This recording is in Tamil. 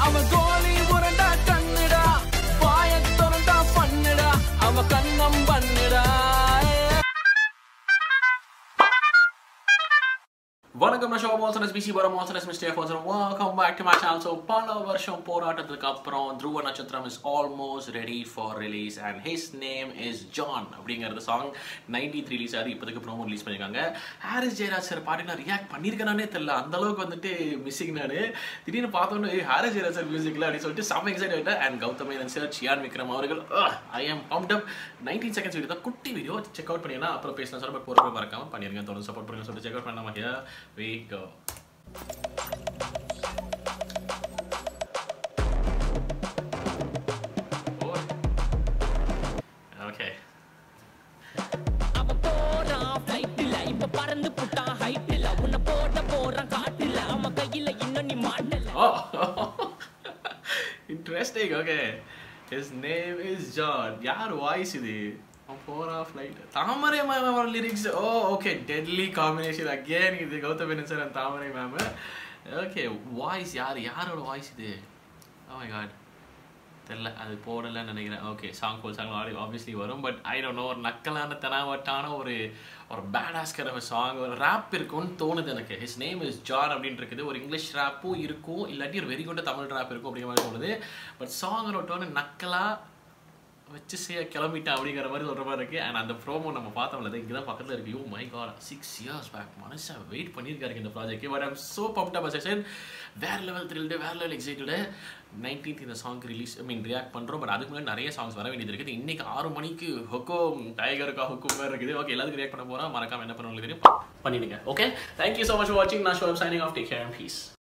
அவன் கோலி உரண்டா கண்ணுடா வாய திறந்தா பண்ணுடா அவ கண்ணம் பண்ணுடா வணக்கம் நான் ஷோ மோசனஸ் பிசி வர மோசனஸ் மிஸ்டே ஃபோசன் welcome back to my channel so பல வருஷம் போராட்டத்துக்கு அப்புறம் Dhruva Natchathiram is almost ready for release and his name is John அப்படிங்கிறது சாங் நைன்டி த்ரீ ரிலீஸ் ஆகுது இப்போதைக்கு ப்ரோமோ ரிலீஸ் பண்ணியிருக்காங்க ஹாரிஸ் ஜெயராஜ் சார் பாட்டு நான் ரியாக்ட் பண்ணியிருக்கேனானே தெரியல அந்த அளவுக்கு வந்துட்டு மிஸ்ஸிங் நான் திடீர்னு பார்த்தோன்னே "ஏய், ஹாரிஸ் ஜெயராஜ் சார் மியூசிக்ல அப்படின்னு சொல்லிட்டு செம்ம எக்ஸைட் ஆகிட்டேன் அண்ட் கௌதம் மேனன் சார் சியான் விக்ரம் அவர்கள் I am pumped up nineteen seconds video தான் குட்டி வீடியோ செக் அவுட் பண்ணினா அப்புறம் பேசினா சொல்ல பட் பொறுப்பு மறக்காம பண்ணிருங்க தொடர்ந்து சப்போர்ட் பண்ணுங்க சொல்லிட்டு செக் அவுட் பண்ணாம ஹியர் we go ஓகே அவ போறான் ஃப்ளைட்ல இப்ப பறந்து புட்டான் ஹைட்ல உன்னை போட போறான் காட்டுல அவன் கையில இன்னும் நீ மாட்டல Oh, interesting. Okay, his name is John. யார் வாய்ஸ் இது போரா flight Thamarai ma'am lyrics oh okay deadly combination again இது Gautham Menon sir and Thamarai ma'am okay voice யார் யாரோட வாய்ஸ் இது ஓ மை காட் தெரில அது போடலன்னு நினைக்கிறேன் ஓகே சாங் போல் சாங் ஆடி ஆப்வியஸ்லி வரும் பட் ஐ டோன்ட் நோ ஒரு நக்கலான தெனாவட்டான ஒரு ஒரு பேடாஸ்கர் ஒரு சாங் ஒரு ரேப் இருக்கும்னு தோணுது எனக்கு ஹிஸ் நேம் இஸ் ஜான் அப்படின்னு இருக்குது ஒரு இங்கிலீஷ் ரேப்பும் இருக்கும் இல்லாட்டி ஒரு வெரி குட் தமிழ் ரேப் இருக்கும் அப்படிங்கிற மாதிரி தோணுது பட் சாங்கோட டோனு நக்கலா வச்சு செய்ய கிளம்பிட்டேன் அப்படிங்கிற மாதிரி சொல்கிற மாதிரி இருக்குது அண்ட் அந்த ப்ரோமோ நம்ம பார்த்தோம்ல இங்கே தான் பக்கத்தில் இருக்கு you my god six years back மனுஷன் வெயிட் பண்ணியிருக்காரு இந்த project but I'm so pumped up session வேற லெவல் த்ரில்டு வேற லெவல் எக்ஸைட்டடு நைன்டீன்த் இந்த song release I mean react பண்ணுறோம் பட் அதுக்கு முன்னாடி நிறைய சாங்ஸ் வர வேண்டியது இருக்குது இன்னைக்கு ஆறு மணிக்கு ஹொக்கோம் டைகருக்கா ஹொக்கும் வேறு இருக்குது ஓகே எல்லாத்துக்கும் ரியாக்ட் பண்ண போகிறோம் மறக்காம என்ன பண்ணுவாங்க தெரியும் பண்ணிடுங்க okay thank you so much for வாட்சிங் நான் ஷோ signing off take care and piece